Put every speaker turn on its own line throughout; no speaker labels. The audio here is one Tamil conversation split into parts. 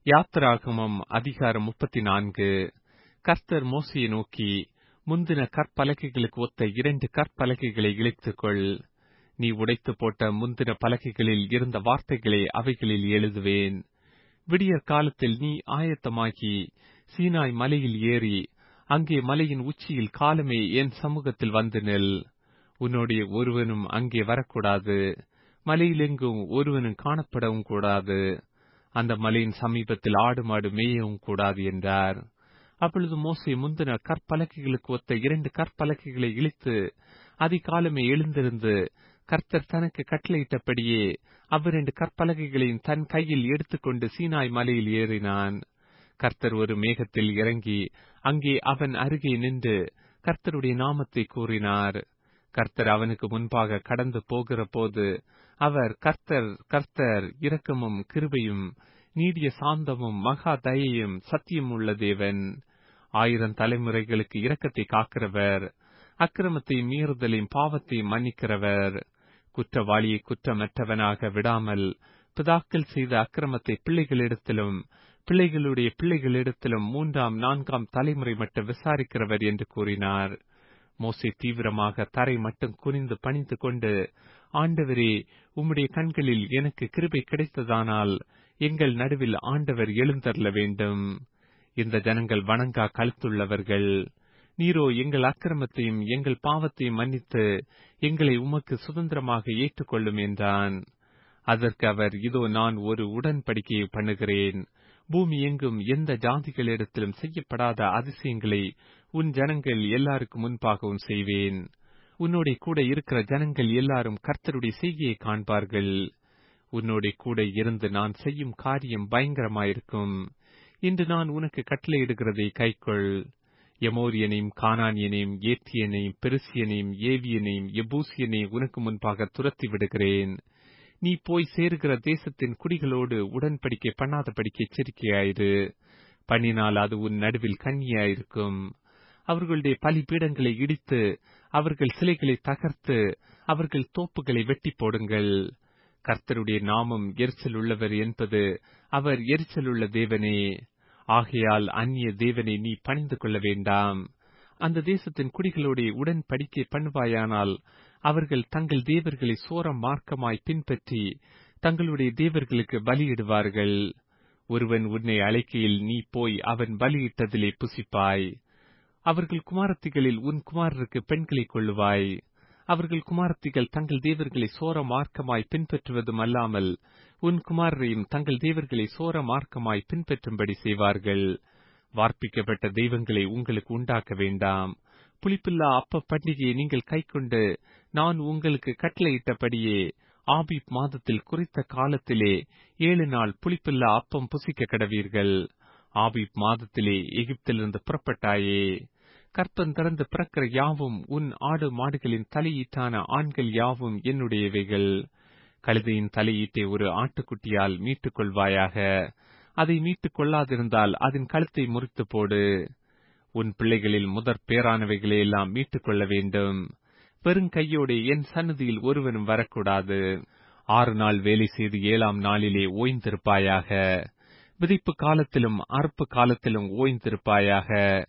யாத்திராகமம் அதிகாரம் முப்பத்தி நான்கு கர்த்தர் மோசையை நோக்கி முந்தின கற்பலகைகளுக்கு ஒத்த இரண்டு கற்பலகைகளை இழுத்துக்கொள் நீ உடைத்து போட்ட முந்தின பலகைகளில் இருந்த வார்த்தைகளை அவைகளில் எழுதுவேன் விடியற் காலத்தில் நீ ஆயத்தமாகி சீனாய் மலையில் ஏறி அங்கே மலையின் உச்சியில் காலமே என் சமூகத்தில் வந்து நில் உன்னுடைய ஒருவனும் அங்கே வரக்கூடாது மலையிலெங்கும் ஒருவனும் காணப்படவும் கூடாது அந்த மலையின் சமீபத்தில் ஆடு மாடு மேயவும் கூடாது என்றார் அப்பொழுது மோசே முந்தின கற்பலகைகளுக்கு ஒத்த இரண்டு கற்பலகைகளை இழுத்து அதிகாலமே எழுந்திருந்து கர்த்தர் தனக்கு கட்டளையிட்டபடியே அவ்விரண்டு கற்பலகைகளையும் தன் கையில் எடுத்துக்கொண்டு சீனாய் மலையில் ஏறினான் கர்த்தர் ஒரு மேகத்தில் இறங்கி அங்கே அவன் அருகே நின்று கர்த்தருடைய நாமத்தை கூறினார் கர்த்தர் அவனுக்கு முன்பாக கடந்து போகிற போது அவர் கர்த்தர் கர்த்தர் இரக்கமும் கிருபையும் நீடிய சாந்தமும் மகா தயையும் சத்தியம் உள்ள தேவன் ஆயிரம் தலைமுறைகளுக்கு இரக்கத்தை காக்கிறவர் அக்கிரமத்தை மீறுதலையும் பாவத்தையும் மன்னிக்கிறவர் குற்றவாளியை குற்றமற்றவனாக விடாமல் பிதாக்கள் செய்த அக்கிரமத்தை பிள்ளைகளிடத்திலும் பிள்ளைகளுடைய பிள்ளைகளிடத்திலும் மூன்றாம் நான்காம் தலைமுறை மட்டும் விசாரிக்கிறவர் என்று கூறினார் மோசே தீவிரமாக தரை மட்டும் குனிந்து பணிந்து கொண்டு ஆண்டவரே உம்முடைய கண்களில் எனக்கு கிருபை கிடைத்ததானால் எங்கள் நடுவில் ஆண்டவர் எழுந்தருள வேண்டும் இந்த ஜனங்கள் வணங்கா கழுத்துள்ளவர்கள் நீரோ எங்கள் அக்கிரமத்தையும் எங்கள் பாவத்தையும் மன்னித்து எங்களை உமக்கு சுதந்திரமாக ஏற்றுக்கொள்ளும் என்றான் அதற்கு அவர் இதோ நான் ஒரு உடன்படிக்கையை பண்ணுகிறேன் பூமி எங்கும் எந்த ஜாதிகளிடத்திலும் செய்யப்படாத அதிசயங்களை உன் ஜனங்கள் எல்லாருக்கும் முன்பாகவும் செய்வேன் உன்னோட கூட இருக்கிற ஜனங்கள் எல்லாரும் கர்த்தருடைய செய்கையை காண்பார்கள் உன்னோட கூட இருந்து நான் செய்யும் காரியம் பயங்கரமாயிருக்கும் இன்று நான் உனக்கு கட்டளையிடுகிறதை கைக்கொள் எமோரியனையும் கானானியனையும் ஏத்தியனையும் பெருசியனையும் ஏவியனையும் எபூசியனையும் உனக்கு முன்பாக துரத்தி விடுகிறேன் நீ போய் சேருகிற தேசத்தின் குடிகளோடு உடன்படிக்கை பண்ணாதபடிக்கு எச்சரிக்கையாயிரு பண்ணினால் அது உன் நடுவில் கண்ணியாயிருக்கும் அவர்களுடைய பலிபீடங்களை இடித்து அவர்கள் சிலைகளை தகர்த்து அவர்கள் தோப்புகளை வெட்டி போடுங்கள் கர்த்தருடைய நாமம் எரிச்சல் உள்ளவர் என்பது அவர் எரிச்சல் உள்ள தேவனே ஆகையால் அந்நிய தேவனை நீ பணிந்து கொள்ள வேண்டாம் அந்த தேசத்தின் குடிகளோட உடன்படிக்கை பண்ணுவாயானால் அவர்கள் தங்கள் தேவர்களை சோர மார்க்கமாய் பின்பற்றி தங்களுடைய தேவர்களுக்கு பலியிடுவார்கள் ஒருவன் உன்னை அழைக்கையில் நீ போய் அவன் பலியிட்டதிலே புசிப்பாய் அவர்கள் குமாரத்திகளில் உன் குமாரருக்கு பெண்களை கொள்ளுவாய் அவர்கள் குமாரத்திகள் தங்கள் தேவர்களை சோர மார்க்கமாய் பின்பற்றுவதும் அல்லாமல் உன் குமாரரையும் தங்கள் தேவர்களை சோர மார்க்கமாய் பின்பற்றும்படி செய்வார்கள் வார்ப்பிக்கப்பட்ட தெய்வங்களை உங்களுக்கு உண்டாக்க வேண்டாம் புளிப்பில்லா அப்ப பண்டிகையை நீங்கள் கைக்கொண்டு நான் உங்களுக்கு கட்டளையிட்டபடியே ஆபிப் மாதத்தில் குறித்த காலத்திலே ஏழு நாள் புளிப்பில்லா அப்பம் புசிக்க கடவீர்கள் ஆபிப் மாதத்திலே எகிப்திலிருந்து புறப்பட்டாயே கற்பன் திறந்து பிறக்கிற யாவும் உன் ஆடு மாடுகளின் தலையீட்டான ஆண்கள் யாவும் என்னுடையவைகள் கழுதையின் தலையீட்டை ஒரு ஆட்டுக்குட்டியால் மீட்டுக் கொள்வாயாக அதை மீட்டுக் கொள்ளாதிருந்தால் அதன் கழுத்தை முறித்து போடு உன் பிள்ளைகளில் முதற் பேரானவைகளை எல்லாம் மீட்டுக் கொள்ள வேண்டும் வெறும் கையோடு என் சன்னதியில் ஒருவனும் வரக்கூடாது ஆறு நாள் வேலை செய்து ஏழாம் நாளிலே ஓய்ந்திருப்பாயாக விதைப்பு காலத்திலும் அறுப்பு காலத்திலும் ஓய்ந்திருப்பாயாக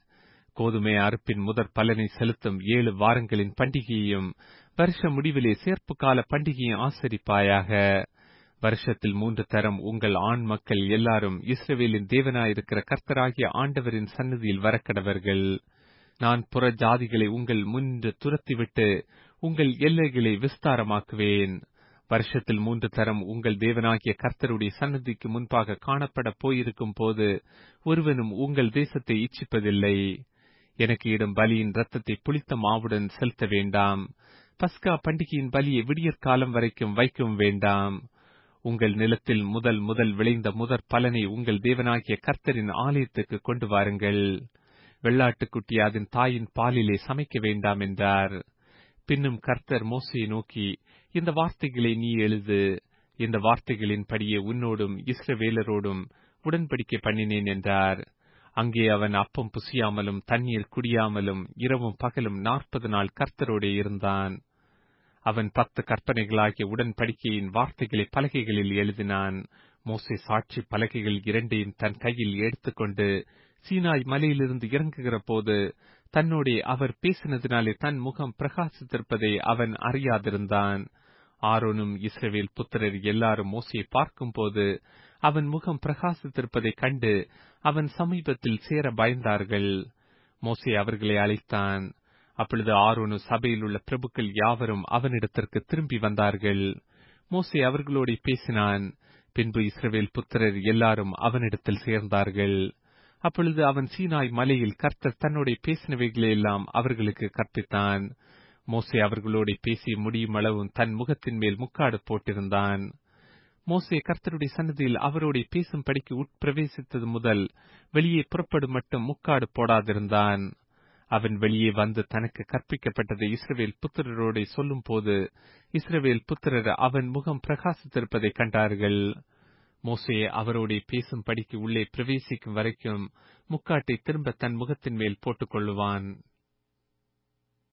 கோதுமை அறுப்பின் முதற் பலனை செலுத்தும் ஏழு வாரங்களின் பண்டிகையையும் வருஷ முடிவிலே சேர்ப்பு கால பண்டிகையை ஆசரிப்பாயாக வருஷத்தில் மூன்று தரம் உங்கள் ஆண் மக்கள் எல்லாரும் இஸ்ரவேலின் தேவனாயிருக்கிற கர்த்தராகிய ஆண்டவரின் சன்னதியில் வரக்கடவர்கள் நான் புற ஜாதிகளை உங்கள் முன்று துரத்திவிட்டு உங்கள் எல்லைகளை விஸ்தாரமாக்குவேன் வருஷத்தில் மூன்று தரம் உங்கள் தேவனாகிய கர்த்தருடைய சன்னதிக்கு முன்பாக காணப்பட போயிருக்கும் போது ஒருவனும் உங்கள் தேசத்தை இச்சிப்பதில்லை எனக்கு இடும் பலியின் ரத்தத்தை புளித்த மாவுடன் செலுத்த வேண்டாம் பஸ்கா பண்டிகையின் பலியை விடியற் காலம் வரைக்கும் வைக்கவும் வேண்டாம் உங்கள் நிலத்தில் முதல் முதல் விளைந்த முதற் பலனை உங்கள் தேவனாகிய கர்த்தரின் ஆலயத்துக்கு கொண்டு வாருங்கள் வெள்ளாட்டுக்குட்டி அதன் தாயின் பாலிலே சமைக்க வேண்டாம் என்றார் பின்னும் கர்த்தர் மோசையை நோக்கி இந்த வார்த்தைகளை நீ எழுது இந்த வார்த்தைகளின் படியே உன்னோடும் இஸ்ரவேலரோடும் உடன்படிக்கை பண்ணினேன் என்றார் அங்கே அவன் அப்பம் புசியாமலும் தண்ணீர் குடியாமலும் இரவும் பகலும் நாற்பது நாள் கர்த்தரோடே இருந்தான் அவன் பத்து கற்பனைகளாகிய உடன்படிக்கையின் வார்த்தைகளை பலகைகளில் எழுதினான் மோசே சாட்சி பலகைகள் இரண்டையும் தன் கையில் எடுத்துக்கொண்டு சீனாய் மலையிலிருந்து இறங்குகிற போது தன்னோடே அவர் பேசினதினாலே தன் முகம் பிரகாசித்திருப்பதை அவன் அறியாதிருந்தான் ஆரோனும் இஸ்ரவேல் புத்திரர் எல்லாரும் மோசையை பார்க்கும்போது அவன் முகம் பிரகாசித்திருப்பதைக் கண்டு அவன் சமீபத்தில் சேர பயந்தார்கள் மோசே அவர்களை அழைத்தான் அப்பொழுது ஆரோனு சபையில் உள்ள பிரபுக்கள் யாவரும் அவனிடத்திற்கு திரும்பி வந்தார்கள் மோசே அவர்களோடு பேசினான் பின்பு இஸ்ரவேல் புத்திரர் எல்லாரும் அவனிடத்தில் சேர்ந்தார்கள் அப்பொழுது அவன் சீனாய் மலையில் கர்த்தர் தன்னோட பேசினவைகளையெல்லாம் அவர்களுக்கு கற்பித்தான் மோசே அவர்களோடு பேசி முடியும் அளவும் தன் முகத்தின் மேல் முக்காடு போட்டிருந்தான் மோசே கர்த்தருடைய சன்னதியில் அவரோடு பேசும்படிக்கு உட்பிரவேசித்தது முதல் வெளியே புறப்படும் மட்டும் முக்காடு போடாதிருந்தான் அவன் வெளியே வந்து தனக்கு கற்பிக்கப்பட்டதை இஸ்ரவேல் புத்திரரோடு சொல்லும் போது இஸ்ரவேல் புத்திரர் அவன் முகம் பிரகாசித்திருப்பதை கண்டார்கள் மோசே அவரோடு பேசும்படிக்கு உள்ளே பிரவேசிக்கும் வரைக்கும் முக்காட்டை திரும்ப தன் முகத்தின் மேல் போட்டுக் கொள்ளுவான்